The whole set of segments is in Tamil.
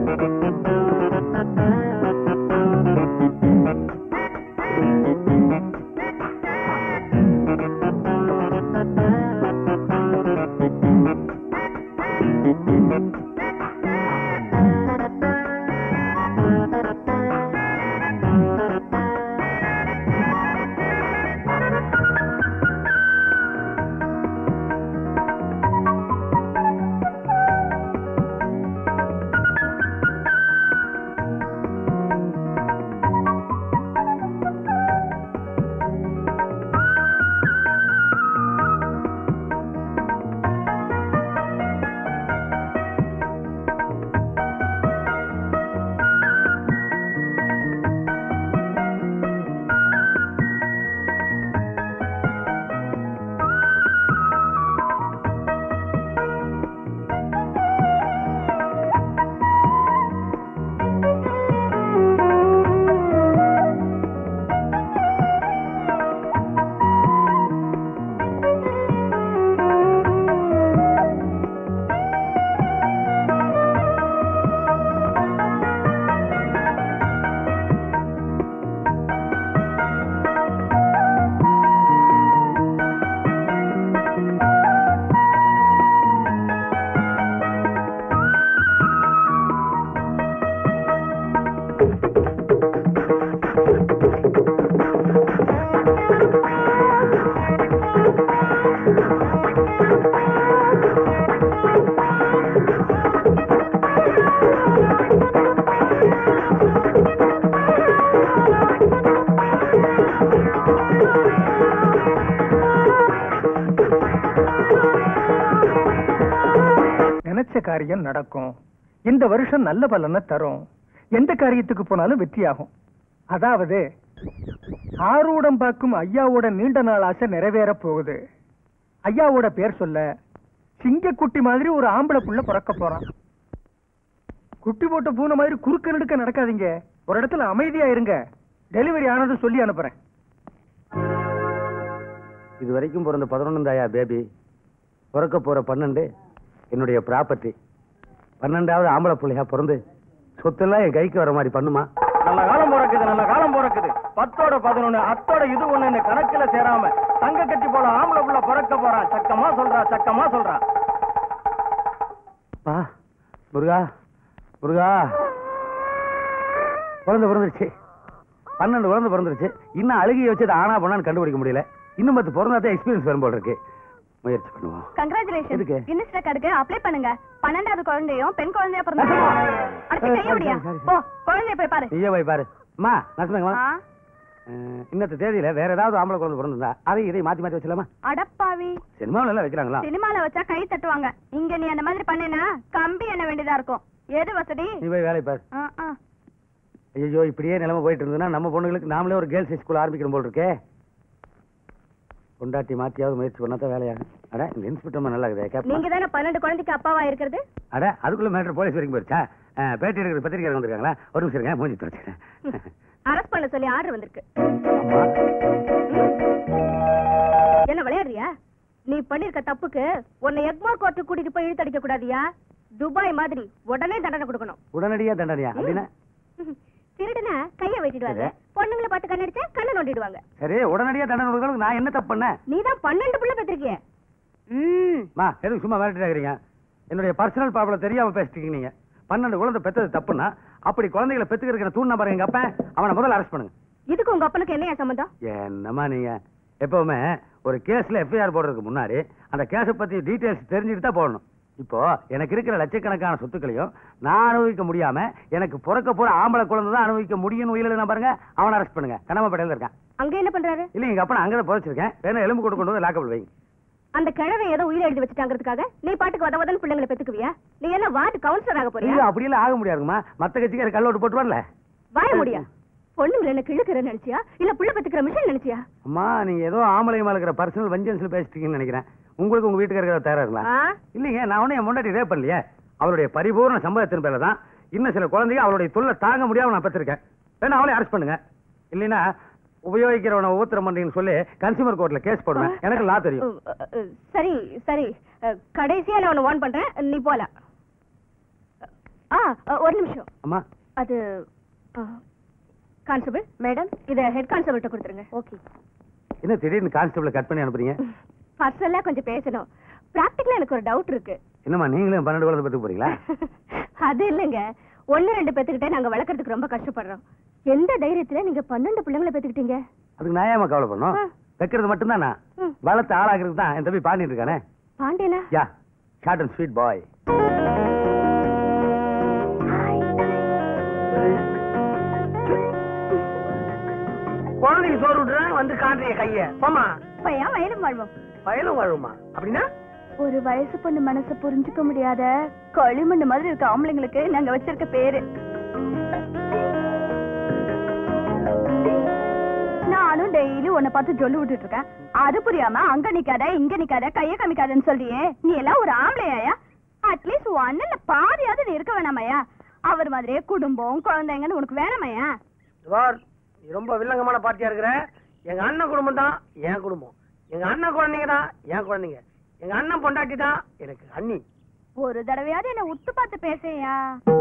நினைச்ச காரியம் நடக்கும் இந்த வருஷம் நல்ல பலனை தரும் எந்த காரியத்துக்கு போனாலும் வெற்றியாகும் அதாவது ஆரூடம் பார்க்கும் ஐயாவோட நீண்ட நாள் ஆசை நிறைவேற போகுது ஐயாவோட பேர் சொல்ல சிங்கக்குட்டி மாதிரி ஒரு ஆம்பளை புள்ள பிறக்க போறான் குட்டி போட்ட பூனை மாதிரி குறுக்க நடுக்க நடக்காதீங்க ஒரு இடத்துல அமைதியா இருங்க டெலிவரி ஆனது சொல்லி அனுப்புறேன் இது வரைக்கும் பிறந்த பதினொன்னு தாயா பேபி பிறக்க போற பன்னெண்டு என்னுடைய ப்ராப்பர்ட்டி பன்னெண்டாவது ஆம்பளை பிள்ளையா பிறந்து சொத்தெல்லாம் என் கைக்கு வர மாதிரி பண்ணுமா நல்ல காலம் பிறக்குது நல்ல காலம் பிறக்குது பத்தோட பதினொன்னு அத்தோட இது ஒண்ணு கணக்குல சேராம தங்க கட்டி போல ஆம்பளை புள்ள பிறக்க போறான் சக்கமா சொல்றா சக்கமா சொல்றா பா முருகா முருகா குழந்தை பிறந்துருச்சு பன்னெண்டு குழந்தை பிறந்துருச்சு இன்னும் அழுகிய வச்சது ஆனா பண்ணான்னு கண்டுபிடிக்க முடியல இன்னும் பத்து பிறந்தாதான் எக்ஸ்பீரியன்ஸ் வரும் போல இருக்கு முயற்சி பண்ணுவோம் கங்க்ராச்சுலேஷன் எதுக்கு? கின்னஸ் ரெக்கார்டுக்கு அப்ளை பண்ணுங்க பன்னெண்டாவது குழந்தையும் பெண் குழந்தையா பிறந்தாங்க அடுத்து கைய முடியா சரி, சரி, சரி. போ குழந்தைய போய் பாரு நீயே போய் பாரு அம்மா நசுமங்கம்மா ஆ, இன்னத்த தேதியில வேற ஏதாவது ஆம்பளை குழந்தை பிறந்திருந்தா அதையும் இதையும் மாத்தி மாத்தி வச்சலாமா அடப்பாவி சினிமாவில எல்லாம் வைக்கிறாங்களா சினிமால வச்சா கை தட்டுவாங்க இங்க நீ அந்த மாதிரி பண்ணேனா கம்பி என்ன வேண்டியதா இருக்கும் எது வசதி நீ போய் வேலையை பாரு ஆ, ஆ. ஐயோ இப்படியே நிலைமை போயிட்டு இருந்ததுன்னா நம்ம பொண்ணுங்களுக்கு நாமளே ஒரு கேர்ள்ஸ் ஸ்கூல் ஆரம்பிக்கணும் போல் இருக்கே கொண்டாட்டி மாத்தியாவது முயற்சி பண்ணா தான் வேலையாகும் அட இந்த இன்ஸ்பெக்டர் நல்லா இருக்குது கேப்பா நீங்க தானே பன்னெண்டு குழந்தைக்கு அப்பாவா இருக்கிறது அட அதுக்குள்ள மேட்டர் போலீஸ் வரைக்கும் போயிருச்சா அஹ், பேட்டி எடுக்கிற பத்திரிக்கை வந்திருக்காங்களா ஒரு நிமிஷம் இருங்க மூஞ்சி துடைச்சிக்கிறேன் அரெஸ்ட் பண்ண சொல்லி ஆர்டர் வந்திருக்கு அம்மா என்ன விளையாடுறியா நீ பண்ணிருக்க தப்புக்கு உன்னை எக்மோர் கோர்ட்டு கூட்டிட்டு போய் இழுத்தடிக்க கூடாதியா துபாய் மாதிரி உடனே தண்டனை கொடுக்கணும் உடனடியா தண்டனையா அப்படின்னா திருடுனா கைய வெட்டிடுவாங்க சரி. பொண்ணுங்களை பார்த்து கண்ணடிச்சா கண்ணை நோண்டிடுவாங்க சரி உடனடியா தண்டனை கொடுக்கறதுக்கு நான் என்ன தப்பு பண்ணேன் நீ தான் பன்னெண்டு புள்ள பெற்றிருக்கிய ம் மா எதுக்கு சும்மா மிரட்டிட்டு இருக்கிறீங்க என்னுடைய பர்சனல் ப்ராப்ளம் தெரியாம பேசிட்டீங்க நீங்க பன்னெண்டு குழந்தை பெத்தது தப்புன்னா அப்படி குழந்தைகளை பெத்துக்கிறதுக்கு தூண் நம்பர் எங்க அப்பன் அவனை முதல்ல அரெஸ்ட் பண்ணுங்க இதுக்கு உங்க அப்பனுக்கு என்னையா சம்மந்தம் என்னம்மா நீங்க எப்பவுமே ஒரு கேஸ்ல எஃப்ஐஆர் போடுறதுக்கு முன்னாடி அந்த கேஸை பத்தி டீடைல்ஸ் தெரிஞ்சுட்டு தான் போடணும் இப்போ எனக்கு இருக்கிற லட்சக்கணக்கான சொத்துக்களையும் நான் அனுபவிக்க முடியாம எனக்கு பிறக்க போற ஆம்பளை குழந்தை தான் அனுபவிக்க முடியும்னு உயிரிழந்தா பாருங்க அவனை அரெஸ்ட் பண்ணுங்க கனமப்படையில இருக்கான் அங்க என்ன பண்றாரு இல்ல எங்க அப்பா அங்கதான் புதைச்சிருக்கேன் வேணும் எலும்பு கொண்டு கொண்டு வந்து லாக்கப்பில் வைங்க அந்த கிழவை ஏதோ உயிரை எழுதி வச்சுட்டாங்கிறதுக்காக நீ பாட்டுக்கு வத வதன்னு பிள்ளைங்களை பெத்துக்குவியா நீ என்ன வார்டு கவுன்சிலர் ஆக போறியா ஐயோ அப்படியெல்லாம் ஆக முடியாதுங்கம்மா மத்த கட்சிக்கார கல்லோட்டு போட்டுவான்ல வாய முடியா பொண்ணுங்களை என்ன கிழக்குறேன்னு நினைச்சியா இல்ல புள்ள பெத்துக்கிற மிஷின் நினைச்சியா அம்மா நீங்க ஏதோ ஆம்பளை மேல இருக்கிற பர்சனல் வஞ்சன்ஸ்ல பேசிட்டீங்கன்னு நினைக்கிறேன் உங்களுக்கு உங்க வீட்டுக்காரர் தயாரா ஆ? இல்லைங்க நான் ஒன்னும் என் முன்னாடி ரேப் பண்ணலையே அவருடைய பரிபூர்ண சம்பவத்தின் பேர்ல தான் இன்னும் சில குழந்தைங்க அவருடைய தொல்லை தாங்க முடியாம நான் பெற்றிருக்கேன் வேணா அவளை அரெஸ்ட் பண்ணுங்க இல்லைன்னா உபயோகிக்கிறவனை ஊத்திரம் பண்றீங்கன்னு சொல்லி கன்சியூமர் கோர்ட்ல கேஸ் போடுவேன் எனக்கு லா தெரியும் அ, அ, சரி சரி அ, கடைசியா நான் உன்னை வார்ன் பண்றேன் நீ போலாம் ஆ அ, ஒரு நிமிஷம் அம்மா அது கான்ஸ்டபிள் மேடம் இத ஹெட் கான்ஸ்டபிள்கிட்ட கொடுத்துருங்க ஓகே என்ன திடீர்னு கான்ஸ்டபிள் கட் பண்ணி அனுப்புறீங்க பர்சனலா கொஞ்சம் பேசணும் பிராக்டிக்கலா எனக்கு ஒரு டவுட் இருக்கு என்னம்மா நீங்களும் பன்னெண்டு குழந்தை பத்துக்கு போறீங்களா அது இல்லைங்க ஒண்ணு ரெண்டு பேத்துக்கிட்டே நாங்க வளர்க்கறதுக்கு ரொம்ப கஷ்டப்படுறோம் எந்த தைரியத்துல நீங்க பன்னெண்டு பிள்ளைங்களை பெத்துக்கிட்டீங்க அதுக்கு நான் ஏமா கவலை பண்ணும் ஆ. வைக்கிறது மட்டும்தான் நான் ம். வளர்த்து ஆளாகிறது தான் என் தம்பி பாண்டிட்டு இருக்கானே பாண்டியனா yeah short and sweet boy குழந்தைக்கு சோறு விட்டுறேன் வந்து காட்டுறீங்க கைய போமா பையன் வயலும் வாழ்வோம் வயலும் வாழுமா அப்படின்னா ஒரு வயசு பொண்ணு மனசை புரிஞ்சுக்க முடியாத களிமண்ணு மாதிரி இருக்க ஆம்பளைங்களுக்கு நாங்க வச்சிருக்க பேரு நானும் டெய்லி உன்னை பார்த்து சொல்லி விட்டுட்டு இருக்கேன் அது புரியாம அங்க நிக்காத இங்க நிக்காத கைய காமிக்காதன்னு சொல்லியே நீ எல்லாம் ஒரு ஆம்பளையாயா அட்லீஸ்ட் ஒன்னுல பாதியாவது நீ இருக்க வேணாமையா அவர் மாதிரியே குடும்பம் குழந்தைங்கன்னு உனக்கு வேணாமையா வார் நீ ரொம்ப வில்லங்கமான பார்ட்டியா இருக்கிற எங்க அண்ணன் குடும்பம் தான் என் குடும்பம் எங்க அண்ணன் குழந்தைங்க தான் என் குழந்தைங்க எங்க அண்ணன் பொண்டாட்டி தான் எனக்கு அண்ணி ஒரு தடவையாவது என்ன உத்து பார்த்து பேசையா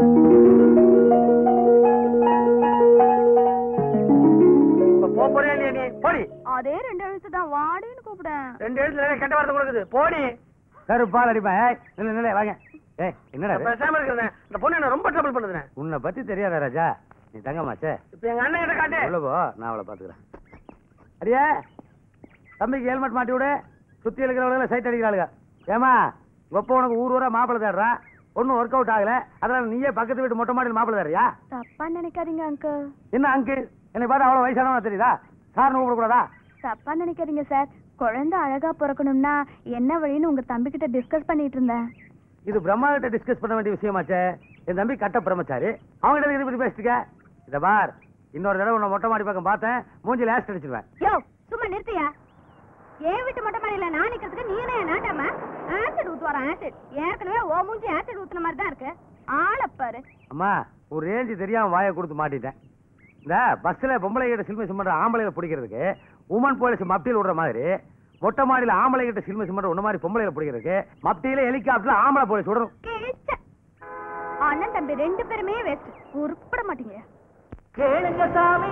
இப்ப போ போறியா இல்லையா நீ போடி அதே ரெண்டு எழுத்து தான் வாடின்னு கூப்பிடேன் ரெண்டு எழுத்துல நிறைய கெட்ட வார்த்தை கொடுக்குது போடி கருப்பால் அடிப்பேன் ஏய் நில்லு நில்லு வாங்க ஏய் என்னடா இது? பேசாம இருக்கிறேன் இந்த பொண்ணு என்ன ரொம்ப ட்ரபிள் பண்ணுதுண்ணே உன்னை பத்தி தெரியாத ராஜா நீ தங்கமாச்சே இப்ப எங்க அண்ணன் கிட்ட காட்டு உள்ள போ நான் அவளை பாத்துக்கிறேன் அடியே தம்பிக்கு ஹெல்மெட் மாட்டி விடு சுத்தி இருக்கிறவங்கள சைட் அடிக்கிறாளுங்க ஏமா ஒப்ப உனக்கு ஊர் ஊரா மாப்பிள்ளை தேடுறான் ஒன்றும் ஒர்க் அவுட் ஆகல அதனால நீயே பக்கத்து வீட்டு மொட்டை மாடியில் மாப்பிள்ளை தேடுறியா தப்பா நினைக்காதீங்க அங்கிள் என்ன அங்கு என்னை பார்த்து அவ்வளோ வயசானவனா தெரியுதா சார்னு கூப்பிடக்கூடாதா தப்பா நினைக்காதீங்க சார் குழந்தை அழகா பிறக்கணும்னா என்ன வழின்னு உங்க தம்பி கிட்ட டிஸ்கஸ் பண்ணிட்டு இருந்தேன் இது பிரம்மா கிட்ட டிஸ்கஸ் பண்ண வேண்டிய விஷயமாச்சே என் தம்பி கட்ட பிரம்மச்சாரி அவங்ககிட்ட இதை பத்தி பேசிட்டுக்க இத பார் இன்னொரு தடவை உன்னை மொட்டை மாடி பக்கம் பார்த்தேன் மூஞ்சில ஆஸ்ட் அடிச்சிருவேன் யோ சும்மா நிறுத்தியா ஏன் வீட்டு மொட்டை மாடியில நான் நிக்கிறதுக்கு நீ என்ன நாட்டாம ஆசிட் ஊத்து வர ஆசிட் ஏற்கனவே ஓ மூஞ்சி ஆசிட் ஊத்துன மாதிரி தான் இருக்கு ஆளப்பாரு அம்மா ஒரு ரேஞ்சு தெரியாம வாயை கொடுத்து மாட்டிட்டேன் இந்த பஸ்ல பொம்பளை கிட்ட சில்மிசம் பண்ற ஆம்பளைகளை பிடிக்கிறதுக்கு உமன் போலீஸ் மப்டியில் விடுற மாதிரி மொட்டை மாடியில ஆம்பளை கிட்ட சில்மிசம் பண்ற உன்ன மாதிரி பொம்பளைகளை பிடிக்கிறதுக்கு மப்டியில ஹெலிகாப்டர்ல ஆம்பளை போலீஸ் விடணும் கிழிச்ச அண்ணன் தம்பி ரெண்டு பேருமே வேஸ்ட் உருப்பட மாட்டீங்க கேளுங்க சாமி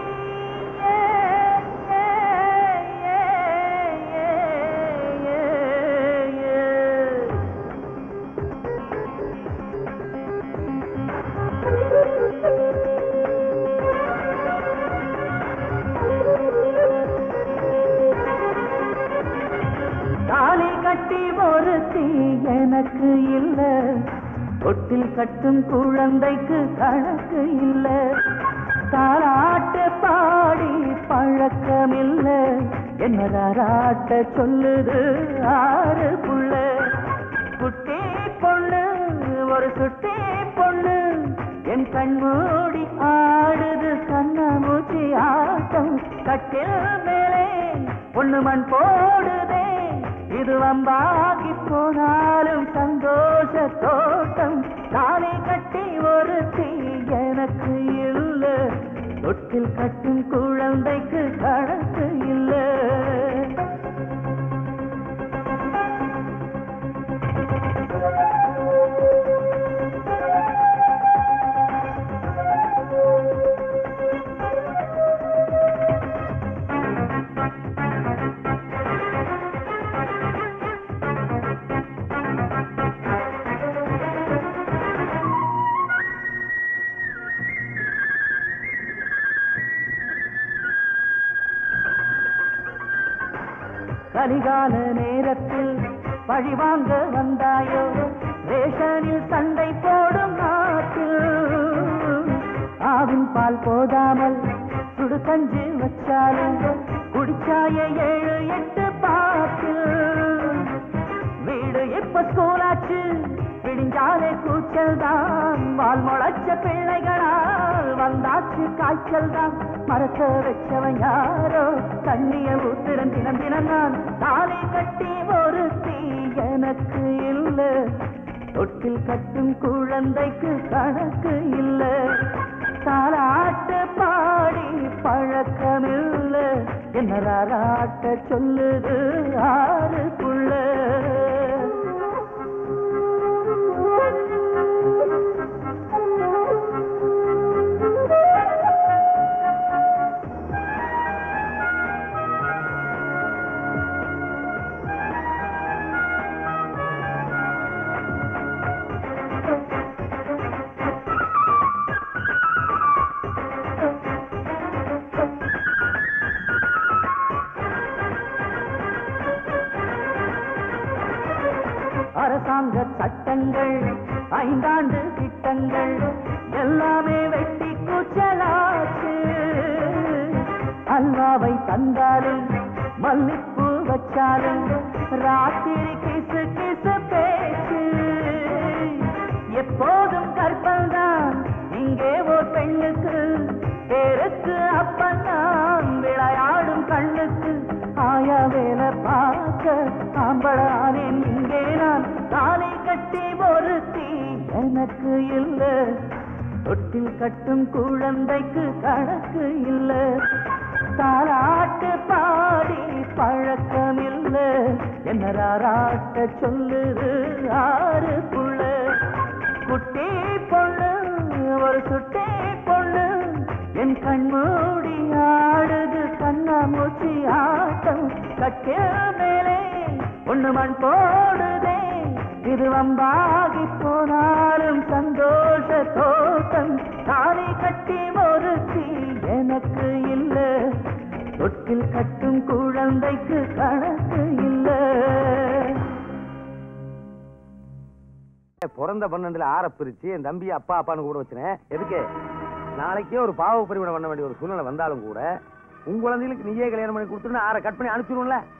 தாலி கட்டி ஒருத்தி எனக்கு இல்ல தொட்டில் கட்டும் குழந்தைக்கு கணக்கு இல்ல தாராட்டு பாடி பழக்கம் இல்ல என்னதாராட்ட சொல்லுது ஆறு புள்ள குட்டி பொண்ணு ஒரு சுட்டி பொண்ணு என் கண்மூடி ஆடுது கண்ணமூச்சி ஆட்டம் கட்டில் மேலே பொண்ணு மண் போடுதே இது வம்பாகி போனாலும் சந்தோஷ தோட்டம் தானே கட்டி ஒரு தீ எனக்கு இல்ல தொட்டில் கட்டும் குழந்தைக்கு கணக்கு இல்லை கலிகால நேரத்தில் பழிவாங்க வந்தாயோ ரேஷனில் சண்டை போடும் நாட்டில் ஆவின் பால் போதாமல் சுடு கஞ்சி வச்சாலும் குடிச்சாய ஏழு எட்டு பாட்டில் வீடு இப்ப ஸ்கூலாச்சு விடிஞ்சாலே கூச்சல் தான் வால் முளைச்ச பிள்ளைகளால் வந்தாச்சு காய்ச்சல் தான் மரத்த வச்சவன் யாரோ தண்ணிய ஊத்துறன் தினம் தினம் நான் தாலி கட்டி ஒரு தீ எனக்கு இல்ல தொட்டில் கட்டும் குழந்தைக்கு கணக்கு இல்ல தாலாட்டு பாடி பழக்கமில்ல என்ன ராராட்ட சொல்லுது ஆறுக்குள்ள சட்டங்கள் ஐந்தாண்டு திட்டங்கள் எல்லாமே வெட்டி கூச்சலாச்சு அல்வாவை தந்தாலும் மல்லிப்பூ வச்சாலும் ராத்திரி கிசு கிசு பேச்சு எப்போதும் கற்பல்தான் இங்கே ஒரு பெண்ணுக்கு பேருக்கு அப்பந்தான் விளையாடும் கண்ணுக்கு ஆயா வேலை பார்க்க ஆம்பளானேன் இங்கே நான் தாலி கட்டி ஒருத்தி எனக்கு இல்லை தொட்டில் கட்டும் குழந்தைக்கு கணக்கு இல்ல தாலாட்டு பாடி பழக்கம் இல்ல என்ன ராராட்ட சொல்லுது ஆறு புள்ள குட்டி பொண்ணு ஒரு சுட்டி பொண்ணு என் கண்மூடி ஆடுது கண்ணாமூச்சி ஆட்டம் கட்டிய மேலே ஒண்ணு மண் போடுதே இது வம்பாகி போனாலும் சந்தோஷ தோட்டம் தாலி கட்டி ஒருத்தி எனக்கு இல்ல தொட்டில் கட்டும் குழந்தைக்கு கணக்கு இல்ல பிறந்த பன்னெண்டுல ஆற பிரிச்சு என் தம்பி அப்பா அப்பான்னு கூட வச்சினேன் எதுக்கு நாளைக்கே ஒரு பாவ பரிமாணம் பண்ண வேண்டிய ஒரு சூழ்நிலை வந்தாலும் கூட உங்க குழந்தைகளுக்கு நீயே கல்யாணம் பண்ணி கொடுத்துட்டு ஆற கட் பண்ணி அனுப்பிச்சிருவோம்ல